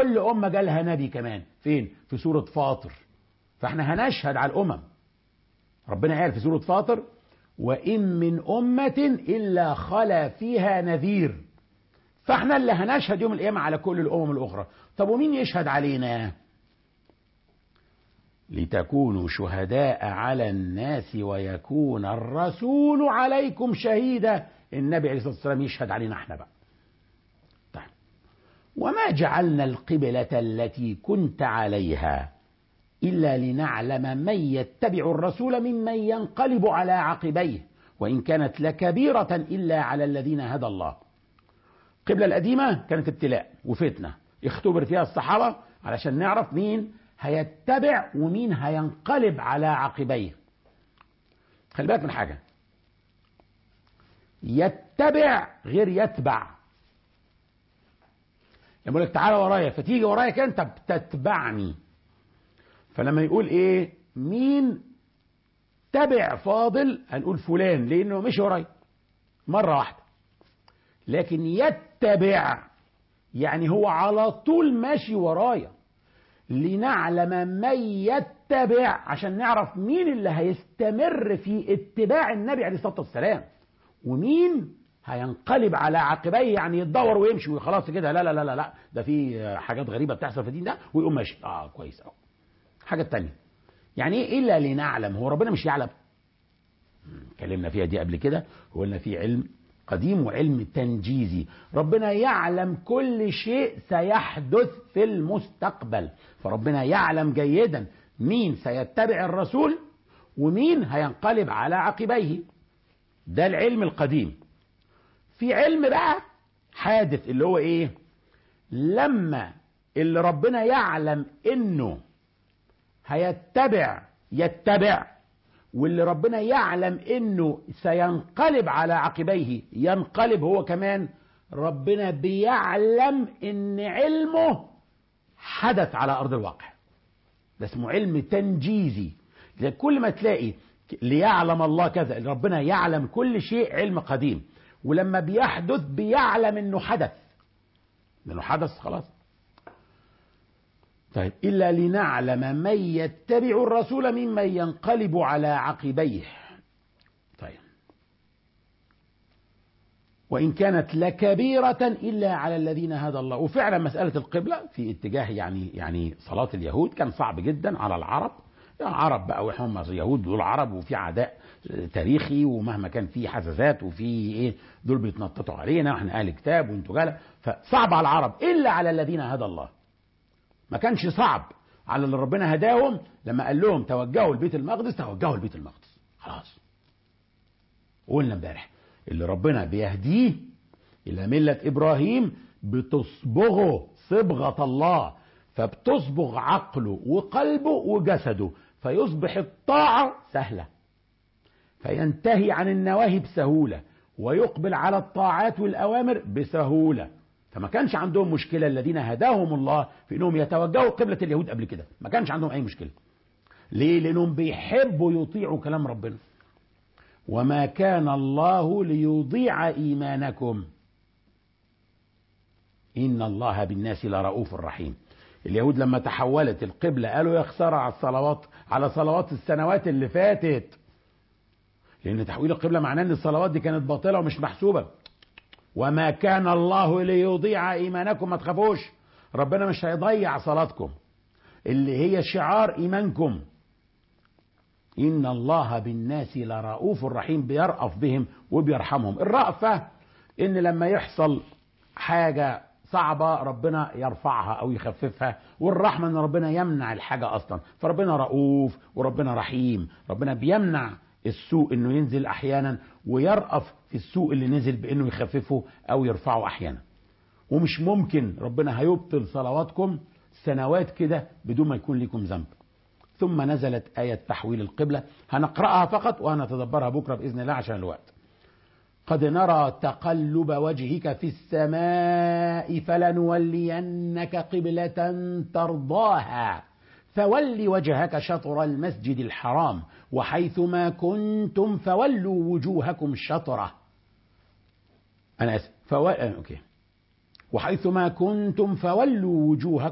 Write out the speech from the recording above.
كل أمة جالها نبي كمان فين في سورة فاطر فاحنا هنشهد على الأمم ربنا قال في سورة فاطر وإن من أمة إلا خلا فيها نذير فاحنا اللي هنشهد يوم القيامة على كل الأمم الأخرى طب ومين يشهد علينا لتكونوا شهداء على الناس ويكون الرسول عليكم شهيدا النبي عليه الصلاة والسلام يشهد علينا احنا بقى طيب وما جعلنا القبلة التي كنت عليها إلا لنعلم من يتبع الرسول ممن ينقلب على عقبيه وإن كانت لكبيرة إلا على الذين هدى الله القبلة القديمة كانت ابتلاء وفتنة اختبر فيها الصحابة علشان نعرف مين هيتبع ومين هينقلب على عقبيه خلي بالك من حاجة يتبع غير يتبع لما يقول لك تعالى ورايا فتيجي ورايا كده انت بتتبعني فلما يقول ايه مين تبع فاضل هنقول فلان لانه مش ورايا مره واحده لكن يتبع يعني هو على طول ماشي ورايا لنعلم من يتبع عشان نعرف مين اللي هيستمر في اتباع النبي عليه الصلاه والسلام ومين هينقلب على عقبيه يعني يتدور ويمشي وخلاص كده لا لا لا لا لا ده في حاجات غريبه بتحصل في الدين ده ويقوم ماشي اه كويس قوي حاجه تانية يعني ايه الا لنعلم هو ربنا مش يعلم اتكلمنا فيها دي قبل كده وقلنا في علم قديم وعلم تنجيزي ربنا يعلم كل شيء سيحدث في المستقبل فربنا يعلم جيدا مين سيتبع الرسول ومين هينقلب على عقبيه ده العلم القديم في علم بقى حادث اللي هو ايه لما اللي ربنا يعلم انه هيتبع يتبع واللي ربنا يعلم انه سينقلب على عقبيه ينقلب هو كمان ربنا بيعلم ان علمه حدث على ارض الواقع ده اسمه علم تنجيزي كل ما تلاقي ليعلم الله كذا ربنا يعلم كل شيء علم قديم ولما بيحدث بيعلم انه حدث انه حدث خلاص طيب إلا لنعلم من يتبع الرسول ممن ينقلب على عقبيه طيب وإن كانت لكبيرة إلا على الذين هدى الله وفعلا مسألة القبلة في اتجاه يعني يعني صلاة اليهود كان صعب جدا على العرب يعني عرب بقى وهم يهود دول عرب وفي عداء تاريخي ومهما كان في حساسات وفي ايه دول بيتنططوا علينا واحنا اهل كتاب وانتوا جاله فصعب على العرب الا على الذين هدى الله ما كانش صعب على اللي ربنا هداهم لما قال لهم توجهوا لبيت المقدس توجهوا لبيت المقدس خلاص قلنا امبارح اللي ربنا بيهديه الى مله ابراهيم بتصبغه صبغه الله فبتصبغ عقله وقلبه وجسده فيصبح الطاعه سهله فينتهي عن النواهي بسهوله ويقبل على الطاعات والاوامر بسهوله فما كانش عندهم مشكله الذين هداهم الله في انهم يتوجهوا قبله اليهود قبل كده ما كانش عندهم اي مشكله ليه لانهم بيحبوا يطيعوا كلام ربنا وما كان الله ليضيع ايمانكم ان الله بالناس لرؤوف رحيم اليهود لما تحولت القبله قالوا يا خساره على الصلوات على صلوات السنوات اللي فاتت لان تحويل القبله معناه ان الصلوات دي كانت باطله ومش محسوبه وما كان الله ليضيع ايمانكم ما تخافوش ربنا مش هيضيع صلاتكم اللي هي شعار ايمانكم ان الله بالناس لرؤوف رحيم بيرأف بهم وبيرحمهم الرأفة ان لما يحصل حاجة صعبة ربنا يرفعها او يخففها والرحمة ان ربنا يمنع الحاجة اصلا فربنا رؤوف وربنا رحيم ربنا بيمنع السوء انه ينزل احيانا ويرأف في السوء اللي نزل بانه يخففه او يرفعه احيانا ومش ممكن ربنا هيبطل صلواتكم سنوات كده بدون ما يكون لكم ذنب ثم نزلت آية تحويل القبلة هنقرأها فقط وهنتدبرها بكرة بإذن الله عشان الوقت قد نرى تقلب وجهك في السماء فلنولينك قبلة ترضاها فول وجهك شطر المسجد الحرام وحيثما كنتم فولوا وجوهكم شطره أنا آسف فو... أوكي وحيثما كنتم فولوا وجوهكم